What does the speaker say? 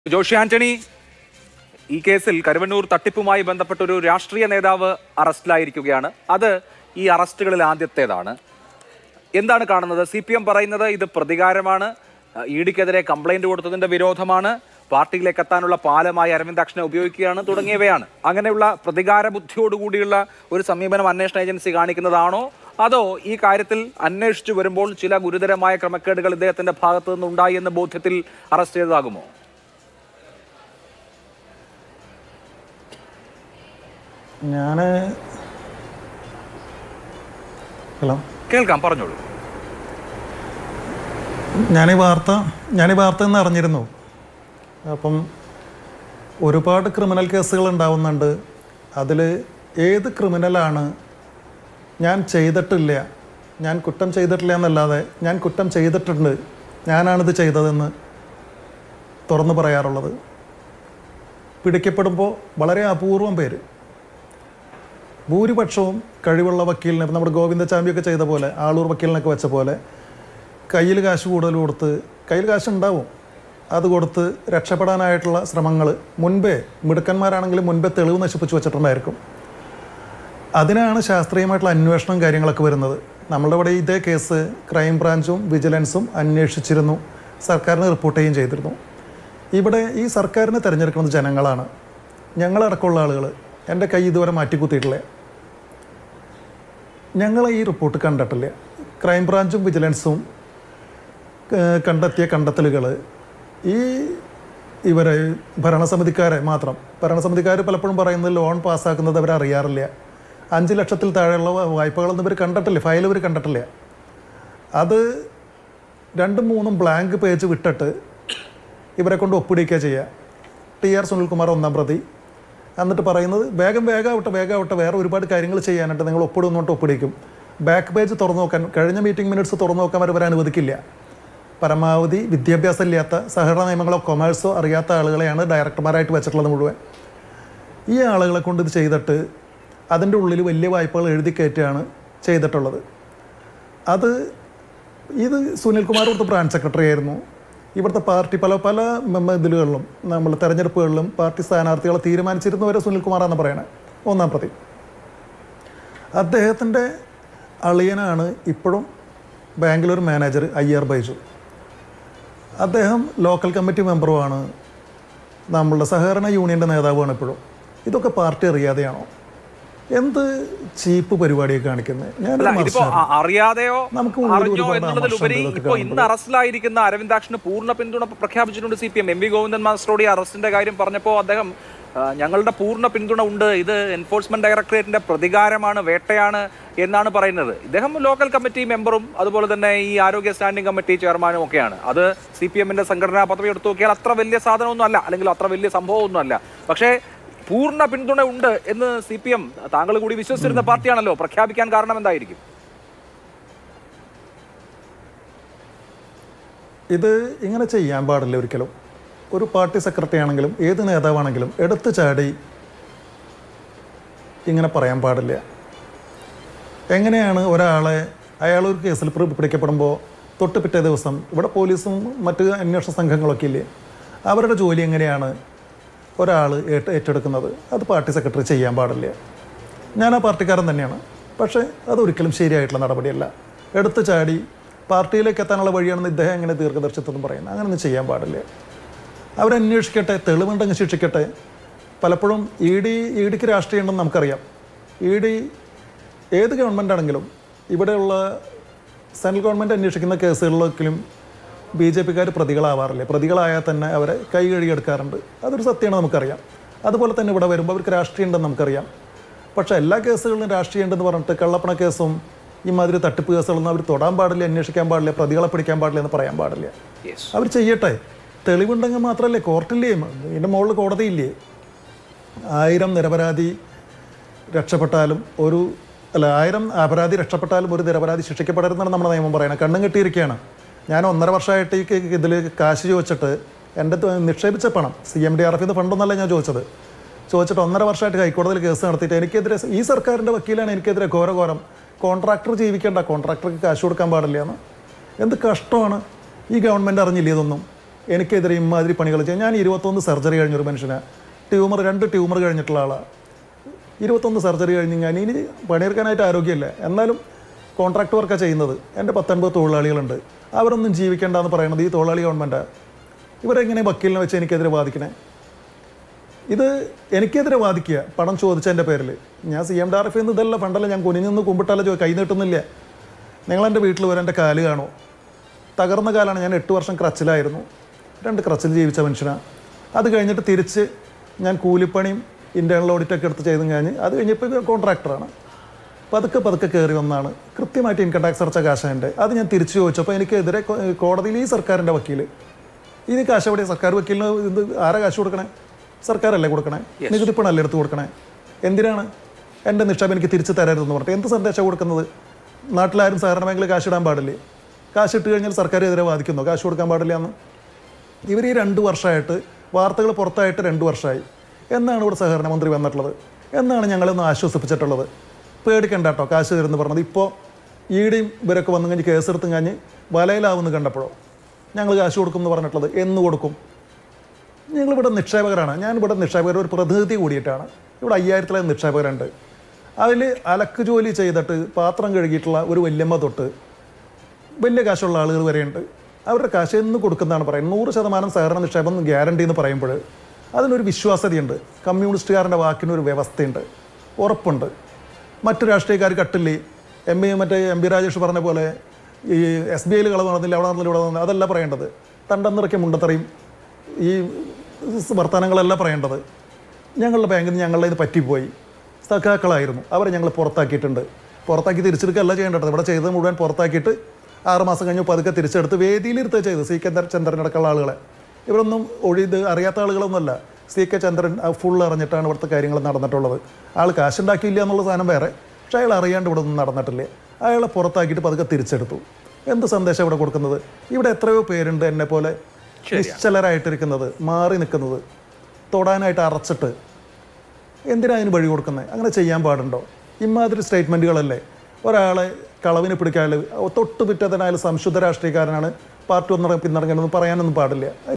ജോഷി ആന്റണി ഈ കേസിൽ കരുവന്നൂർ തട്ടിപ്പുമായി ബന്ധപ്പെട്ട ഒരു രാഷ്ട്രീയ നേതാവ് അറസ്റ്റിലായിരിക്കുകയാണ് അത് ഈ അറസ്റ്റുകളിൽ ആദ്യത്തേതാണ് എന്താണ് കാണുന്നത് സി പി എം പറയുന്നത് ഇത് പ്രതികാരമാണ് ഇ ഡിക്കെതിരെ കംപ്ലൈന്റ് കൊടുത്തതിന്റെ വിരോധമാണ് പാർട്ടിയിലേക്ക് എത്താനുള്ള പാലമായി അരവിന്ദാക്ഷനെ ഉപയോഗിക്കുകയാണ് തുടങ്ങിയവയാണ് അങ്ങനെയുള്ള പ്രതികാര ബുദ്ധിയോടുകൂടിയുള്ള ഒരു സമീപനം അന്വേഷണ ഏജൻസി കാണിക്കുന്നതാണോ അതോ ഈ കാര്യത്തിൽ അന്വേഷിച്ചു വരുമ്പോൾ ചില ഗുരുതരമായ ക്രമക്കേടുകൾ ഇദ്ദേഹത്തിന്റെ ഭാഗത്തു നിന്നുണ്ടായി എന്ന ബോധ്യത്തിൽ അറസ്റ്റ് ചെയ്തതാകുമോ ഞാൻ ഹലോ കേൾക്കാം പറഞ്ഞോളൂ ഞാൻ ഈ വാർത്ത ഞാൻ ഈ വാർത്ത ഇന്ന് അറിഞ്ഞിരുന്നു അപ്പം ഒരുപാട് ക്രിമിനൽ കേസുകൾ ഉണ്ടാവുന്നുണ്ട് അതിൽ ഏത് ക്രിമിനലാണ് ഞാൻ ചെയ്തിട്ടില്ല ഞാൻ കുറ്റം ചെയ്തിട്ടില്ല എന്നല്ലാതെ ഞാൻ കുറ്റം ചെയ്തിട്ടുണ്ട് ഞാനാണിത് ചെയ്തതെന്ന് തുറന്നു പറയാറുള്ളത് പിടിക്കപ്പെടുമ്പോൾ വളരെ അപൂർവം പേര് ഭൂരിപക്ഷവും കഴിവുള്ള വക്കീലിനെ ഇപ്പം നമ്മുടെ ഗോവിന്ദചാമ്പിയൊക്കെ ചെയ്ത പോലെ ആളൂർ വക്കീലിനൊക്കെ വെച്ച പോലെ കയ്യിൽ കാശ് കൂടുതൽ കൊടുത്ത് കയ്യിൽ കാശ് ഉണ്ടാവും അത് കൊടുത്ത് രക്ഷപ്പെടാനായിട്ടുള്ള ശ്രമങ്ങൾ മുൻപേ മിടുക്കന്മാരാണെങ്കിലും മുൻപേ തെളിവ് നശിപ്പിച്ച് വെച്ചിട്ടുണ്ടായിരിക്കും അതിനാണ് ശാസ്ത്രീയമായിട്ടുള്ള അന്വേഷണം കാര്യങ്ങളൊക്കെ വരുന്നത് നമ്മളുടെ ഇവിടെ ഇതേ കേസ് ക്രൈം ബ്രാഞ്ചും വിജിലൻസും അന്വേഷിച്ചിരുന്നു സർക്കാരിന് റിപ്പോർട്ട് ചെയ്യുകയും ചെയ്തിരുന്നു ഇവിടെ ഈ സർക്കാരിനെ തിരഞ്ഞെടുക്കുന്നത് ജനങ്ങളാണ് ഞങ്ങളടക്കമുള്ള ആളുകൾ എൻ്റെ കൈ ഇതുവരെ മാറ്റിക്കുത്തിയിട്ടില്ല ഞങ്ങൾ ഈ റിപ്പോർട്ട് കണ്ടിട്ടില്ല ക്രൈം ബ്രാഞ്ചും വിജിലൻസും ഏഹ്, കണ്ടെത്തിയ കണ്ടെത്തലുകൾ ഈ ഇവരെ ഭരണസമിതിക്കാരെ മാത്രം ഭരണസമിതിക്കാർ പലപ്പോഴും പറയുന്നത് ലോൺ പാസ്സാക്കുന്നത് അവർ അറിയാറില്ല അഞ്ച് ലക്ഷത്തിൽ താഴെയുള്ള വായ്പകളൊന്നും ഇവർ കണ്ടിട്ടില്ല ഫയൽ ഇവർ കണ്ടിട്ടില്ല അത് രണ്ടും മൂന്നും ബ്ലാങ്ക് പേജ് വിട്ടിട്ട് ഇവരെ കൊണ്ട് ഒപ്പിടിക്കുക ചെയ്യുക ടി ആർ സുനിൽകുമാർ ഒന്നാം പ്രതി എന്നിട്ട് പറയുന്നത് വേഗം വേഗമാവട്ടെ വേഗമാവട്ടെ വേറെ ഒരുപാട് കാര്യങ്ങൾ ചെയ്യാനായിട്ട് നിങ്ങൾ ഒപ്പിടുന്നോട്ട് ഒപ്പിടിക്കും ബാക്ക് പേജ് തുറന്നു നോക്കാൻ കഴിഞ്ഞ മീറ്റിംഗ് മിനിറ്റ്സ് തുറന്നു നോക്കാൻ അവർ അനുവദിക്കില്ല പരമാവധി വിദ്യാഭ്യാസം ഇല്ലാത്ത സഹകരണ നിയമങ്ങളോ കൊമേഴ്സോ അറിയാത്ത ആളുകളെയാണ് ഡയറക്ടർമാരായിട്ട് വെച്ചിട്ടുള്ളത് മുഴുവൻ ഈ ആളുകളെ കൊണ്ട് ഇത് ചെയ്തിട്ട് അതിൻ്റെ ഉള്ളിൽ വലിയ വായ്പകൾ എഴുതി കയറ്റുകയാണ് ചെയ്തിട്ടുള്ളത് അത് ഇത് സുനിൽകുമാർ ഇവിടുത്തെ ബ്രാഞ്ച് സെക്രട്ടറി ആയിരുന്നു ഇവിടുത്തെ പാർട്ടി പല പല മെമ്മ ഇതിലുകളിലും നമ്മൾ തെരഞ്ഞെടുപ്പുകളിലും പാർട്ടി സ്ഥാനാർത്ഥികളെ തീരുമാനിച്ചിരുന്നവരെ സുനിൽകുമാറാന്ന് പറയണേ ഒന്നാം പ്രതി അദ്ദേഹത്തിൻ്റെ അളിയനാണ് ഇപ്പോഴും Bangalore manager I R Biju അദ്ദേഹം ലോക്കൽ കമ്മിറ്റി മെമ്പറുമാണ് നമ്മളുടെ സഹകരണ യൂണിയൻ്റെ നേതാവാണ് ഇപ്പോഴും ഇതൊക്കെ പാർട്ടി അറിയാതെയാണോ എന്ത് ചീപ്പ് പരിപാടിയൊക്കെ കാണിക്കുന്നത് ഞാൻ അല്ല ഇതിപ്പോ അ- അറിയാതെയോ നമുക്ക് ഉള്ളിൽ അറിഞ്ഞോ ഒരുപാട് എന്നുള്ളതിലുപരി അമർഷം ഉണ്ട് ഇപ്പോ ഇതൊക്കെ ഇന്ന് അറസ്റ്റിലായിരിക്കുന്ന അരവിന്ദാക്ഷന് പൂർണ്ണ പിന്തുണ പ്രഖ്യാപിച്ചിട്ടുണ്ട് C P M M V Govindan മാസ്റ്ററോട് ഈ അറസ്റ്റിന്റെ കാര്യം പറഞ്ഞപ്പോൾ അദ്ദേഹം ആ, ഞങ്ങളുടെ പൂർണ്ണ പിന്തുണ ഉണ്ട് ഇത് എൻഫോഴ്സ്മെന്റ് ഡയറക്ടറേറ്റിന്റെ പ്രതികാരമാണ് വേട്ടയാണ് എന്നാണ് പറയുന്നത് ഇദ്ദേഹം ലോക്കൽ കമ്മിറ്റി മെമ്പറും അതുപോലെ തന്നെ ഈ ആരോഗ്യ സ്റ്റാൻഡിംഗ് കമ്മിറ്റി ചെയർമാനും ഒക്കെയാണ് അത് സി പി എമ്മിന്റെ സംഘടനാ പദവി എടുത്തു നോക്കിയാൽ അത്ര വലിയ സാധനമൊന്നും അല്ല അല്ലെങ്കിൽ അത്ര വലിയ സംഭവമൊന്നും അല്ല പക്ഷേ പൂർണ്ണ പിന്തുണ ഉണ്ട് എന്ന് സി പി എം താങ്കൾ കൂടി വിശ്വസിച്ചിരുന്ന പാർട്ടിയാണല്ലോ പ്രഖ്യാപിക്കാൻ കാരണം എന്തായിരിക്കും ഇത് ഇങ്ങനെ ചെയ്യാൻ പാടില്ല ഒരിക്കലും ഒരു പാർട്ടി സെക്രട്ടറി ആണെങ്കിലും ഏത് നേതാവാണെങ്കിലും എടുത്തു ചാടി ഇങ്ങനെ പറയാൻ പാടില്ല എങ്ങനെയാണ് ഒരാളെ അയാൾ ഒരു കേസിൽ പ്രി- പിടിക്കപ്പെടുമ്പോൾ തൊട്ട് പിറ്റേ ദിവസം ഇവിടെ പോലീസും മറ്റ് അന്വേഷണ സംഘങ്ങളൊക്കെ ഇല്ലേ അവരുടെ ജോലി എങ്ങനെയാണ് ഒരാൾ ഏറ്റ് ഏറ്റെടുക്കുന്നത് അത് പാർട്ടി സെക്രട്ടറി ചെയ്യാൻ പാടില്ല ഞാൻ ആ പാർട്ടിക്കാരൻ തന്നെയാണ് പക്ഷേ അതൊരിക്കലും ശരിയായിട്ടുള്ള നടപടിയല്ല എടുത്തു ചാടി പാർട്ടിയിലേക്ക് എത്താനുള്ള വഴിയാണെന്ന് ഇദ്ദേഹം എങ്ങനെ ദീർഘദർശിത്വം പറയുന്നത് അങ്ങനെയൊന്നും ചെയ്യാൻ പാടില്ല അവരന്വേഷിക്കട്ടെ തെളിവുണ്ടെങ്കിൽ ശിക്ഷിക്കട്ടെ പലപ്പോഴും ഇ ഡി ഇ ഡിക്ക് രാഷ്ട്രീയം ഉണ്ടെന്ന് നമുക്കറിയാം ഇ ഡി ഏത് ഗവൺമെൻറ് ആണെങ്കിലും ഇവിടെയുള്ള സെൻട്രൽ ഗവൺമെൻറ് അന്വേഷിക്കുന്ന കേസുകളിലൊക്കെയും ബി ജെ പിക്കാർ പ്രതികളാവാറില്ല പ്രതികളായാൽ തന്നെ അവരെ കൈ കഴുകിയെടുക്കാറുണ്ട് അതൊരു സത്യമാണ് നമുക്കറിയാം അതുപോലെ തന്നെ ഇവിടെ വരുമ്പോൾ അവർക്ക് രാഷ്ട്രീയം ഉണ്ടെന്ന് നമുക്കറിയാം പക്ഷേ എല്ലാ കേസുകളിലും രാഷ്ട്രീയം ഉണ്ടെന്ന് പറഞ്ഞിട്ട് കള്ളപ്പണ കേസും ഈ മാതിരി തട്ടിപ്പ് കേസുകളൊന്നും അവർ തൊടാൻ പാടില്ല അന്വേഷിക്കാൻ പാടില്ല പ്രതികളെ പിടിക്കാൻ പാടില്ല എന്ന് പറയാൻ പാടില്ല യെസ് അവർ ചെയ്യട്ടെ തെളിവുണ്ടെങ്കിൽ മാത്രമല്ലേ കോർട്ടില്ലേ ഇതിൻ്റെ മുകളിൽ കോടതിയില്ലേ ആയിരം നിരപരാധി രക്ഷപ്പെട്ടാലും ഒരു അല്ല ആയിരം അപരാധി രക്ഷപ്പെട്ടാലും ഒരു നിരപരാധി ശിക്ഷിക്കപ്പെടരുതെന്നാണ് നമ്മുടെ നിയമം പറയുന്നത് കണ്ണും കെട്ടിയിരിക്കുകയാണ് ഞാൻ ഒന്നര വർഷമായിട്ട് ഈ ഇതിൽ കാശ് ചോദിച്ചിട്ട് എൻ്റെ ത- നിക്ഷേപിച്ച പണം C M D R F ഫണ്ടൊന്നല്ല ഞാൻ ചോദിച്ചത് ചോദിച്ചിട്ട് ഒന്നര വർഷമായിട്ട് ഹൈക്കോടതിയിൽ കേസ് നടത്തിയിട്ട് എനിക്കെതിരെ ഈ സർക്കാരിൻ്റെ വക്കീലാണ് എനിക്കെതിരെ ഘോരഘോരം കോൺട്രാക്ടർ ജീവിക്കേണ്ട കോൺട്രാക്ടർക്ക് കാശ് കൊടുക്കാൻ പാടില്ല എന്ന് എന്ത് കഷ്ടമാണ് ഈ ഗവൺമെൻറ് അറിഞ്ഞില്ല ഇതൊന്നും എനിക്കെതിരെ ഇമാതിരി പണികൾ ചെയ്യാൻ ഞാൻ ഇരുപത്തൊന്ന് സർജറി കഴിഞ്ഞൊരു മനുഷ്യനാണ് ട്യൂമർ രണ്ട് ട്യൂമർ കഴിഞ്ഞിട്ടുള്ള ആളാണ് ഇരുപത്തൊന്ന് സർജറി കഴിഞ്ഞ് ഞാൻ ഇനി പണിയെടുക്കാനായിട്ട് ആരോഗ്യമില്ല എന്നാലും കോൺട്രാക്ട് വർക്കാണ് ചെയ്യുന്നത് എൻ്റെ പത്തൊൻപത് തൊഴിലാളികളുണ്ട് അവരൊന്നും ജീവിക്കേണ്ടെന്ന് പറയുന്നത് ഈ തൊഴിലാളി ഗവൺമെൻറ്റാണ് ഇവരെങ്ങനെ വക്കീലിനെ വെച്ച് എനിക്കെതിരെ ബാധിക്കണേ ഇത് എനിക്കെതിരെ വാദിക്കുക പണം ചോദിച്ചതിൻ്റെ പേരിൽ ഞാൻ C M D R F നിന്ന് ഇതല്ല ഫണ്ടല്ല ഞാൻ കുനിഞ്ഞൊന്ന് കുമ്പിട്ടല്ല ചോ കൈ നീട്ടുന്നില്ല നിങ്ങൾ എൻ്റെ വീട്ടിൽ വരെ എൻ്റെ കാല് കാണോ തകർന്ന കാലാണ് ഞാൻ എട്ട് വർഷം ക്രച്ചിലായിരുന്നു രണ്ട് ക്രച്ചിൽ ജീവിച്ച മനുഷ്യനാണ് അത് കഴിഞ്ഞിട്ട് തിരിച്ച് ഞാൻ കൂലിപ്പണിയും ഇൻറ്റേണൽ ഓഡിറ്റൊക്കെ എടുത്ത് ചെയ്തും കഴിഞ്ഞ് അത് കഴിഞ്ഞപ്പോൾ കോൺട്രാക്ടറാണ് പതുക്കെ പതുക്കെ കയറി വന്നാണ് കൃത്യമായിട്ട് ഇൻകം ടാക്സ് അടച്ച കാശ എൻ്റെ അത് ഞാൻ തിരിച്ചു ചോദിച്ചപ്പോൾ എനിക്കെതിരെ കോ- കോടതിയിൽ ഈ സർക്കാരിൻ്റെ വക്കീൽ ഇനി കാശ് എവിടെ സർക്കാർ വക്കീലിന് ഇത് ആരാ കാശ് കൊടുക്കണേ സർക്കാരല്ലേ കൊടുക്കണേ നികുതി പണമല്ലേ എടുത്ത് കൊടുക്കണേ എന്തിനാണ് എൻ്റെ നിക്ഷേപം എനിക്ക് തിരിച്ചു തരരുതെന്ന് പറഞ്ഞിട്ട് എന്ത് സന്ദേശം കൊടുക്കുന്നത് നാട്ടിലാരും സഹകരണ ബാങ്കിൽ കാശ് ഇടാൻ പാടില്ലേ കാശ് ഇട്ട് കഴിഞ്ഞാൽ സർക്കാരെതിരെ വാദിക്കുന്നു കാശ് കൊടുക്കാൻ പാടില്ല എന്ന് ഇവർ ഈ രണ്ട് വർഷമായിട്ട് വാർത്തകൾ പുറത്തായിട്ട് രണ്ട് വർഷമായി എന്നാണ് ഇവിടെ സഹകരണ മന്ത്രി വന്നിട്ടുള്ളത് എന്നാണ് ഞങ്ങളൊന്ന് ആശ്വസിപ്പിച്ചിട്ടുള്ളത് പേടിക്കണ്ട കേട്ടോ കാശ് തരുമെന്ന് പറഞ്ഞത് ഇപ്പോൾ ഈടിയും ഇവരൊക്കെ വന്നു കഴിഞ്ഞ് കേസെടുത്തും കഴിഞ്ഞ് വലയിലാവുമെന്ന് കണ്ടപ്പോഴോ ഞങ്ങൾ കാശ് കൊടുക്കും എന്ന് പറഞ്ഞിട്ടുള്ളത് എന്ന് കൊടുക്കും ഞങ്ങളിവിടെ നിക്ഷേപകരാണ് ഞാനിവിടെ നിക്ഷേപകർ ഒരു പ്രതിനിധി കൂടിയിട്ടാണ് ഇവിടെ അയ്യായിരത്തിലേറെ നിക്ഷേപകരുണ്ട് അതിൽ അലക്ക് ജോലി ചെയ്തിട്ട് പാത്രം കഴുകിയിട്ടുള്ള ഒരു വല്യമ്മ തൊട്ട് വലിയ കാശുള്ള ആളുകൾ വരെയുണ്ട് അവരുടെ കാശ് എന്ന് കൊടുക്കുന്നതാണ് പറയുന്നത് നൂറ് ശതമാനം സഹകരണ നിക്ഷേപം ഗ്യാരണ്ടി എന്ന് പറയുമ്പോൾ അതിനൊരു വിശ്വാസ്യതയുണ്ട് കമ്മ്യൂണിസ്റ്റുകാരൻ്റെ വാക്കിനൊരു വ്യവസ്ഥയുണ്ട് ഉറപ്പുണ്ട് മറ്റു രാഷ്ട്രീയക്കാർ കട്ടില്ലേ എം എ മറ്റേ എം പി രാജേഷ് പറഞ്ഞ പോലെ ഈ എസ് ബി ഐയിൽ കളവ് നടന്നില്ല അവിടെ നടന്നില്ല ഇവിടെ നടന്നില്ല അതല്ല പറയേണ്ടത് തണ്ടന്നിറക്കിയ മുണ്ടത്തറയും ഈ വർത്തമാനങ്ങളല്ല പറയേണ്ടത് ഞങ്ങളുടെ ബാങ്കിൽ നിന്ന് ഞങ്ങളുടെ ഇത് പറ്റിപ്പോയി സഖാക്കളായിരുന്നു അവരെ ഞങ്ങൾ പുറത്താക്കിയിട്ടുണ്ട് പുറത്താക്കി തിരിച്ചെടുക്കുകയല്ല ചെയ്യേണ്ടത് ഇവിടെ ചെയ്തത് മുഴുവൻ പുറത്താക്കിയിട്ട് ആറ് മാസം കഴിഞ്ഞ് പതുക്കെ തിരിച്ചെടുത്ത് വേദിയിലിരുത്ത് ചെയ്ത് സി കെ ചന്ദ്രനടക്കമുള്ള ആളുകളെ ഇവരൊന്നും ഒഴി ഇത് അറിയാത്ത ആളുകളൊന്നുമല്ല സി കെ ചന്ദ്രൻ ഫുൾ അറിഞ്ഞിട്ടാണ് ഇവിടുത്തെ കാര്യങ്ങൾ നടന്നിട്ടുള്ളത് ആൾ കാശുണ്ടാക്കിയില്ല എന്നുള്ള സാധനം വേറെ പക്ഷേ അയാൾ അറിയാണ്ട് ഇവിടെ ഒന്നും നടന്നിട്ടില്ല അയാളെ പുറത്താക്കിയിട്ട് പതുക്കെ തിരിച്ചെടുത്തു എന്ത് സന്ദേശം ഇവിടെ കൊടുക്കുന്നത് ഇവിടെ എത്രയോ പേരുണ്ട് എന്നെ പോലെ നിശ്ചലരായിട്ടിരിക്കുന്നത് മാറി നിൽക്കുന്നത് തൊടാനായിട്ട് അറച്ചിട്ട് എന്തിനാ അതിന് വഴി കൊടുക്കുന്നത് അങ്ങനെ ചെയ്യാൻ പാടുണ്ടോ ഇമാതിരി സ്റ്റേറ്റ്മെൻറ്റുകളല്ലേ ഒരാളെ കളവിന് പിടിക്കാൻ തൊട്ട് പിറ്റേതനായാലും സംശുദ്ധ രാഷ്ട്രീയക്കാരനാണ് പാർട്ടി ഒന്നും പിന്നിറങ്ങണമെന്ന് പറയാനൊന്നും പാടില്ല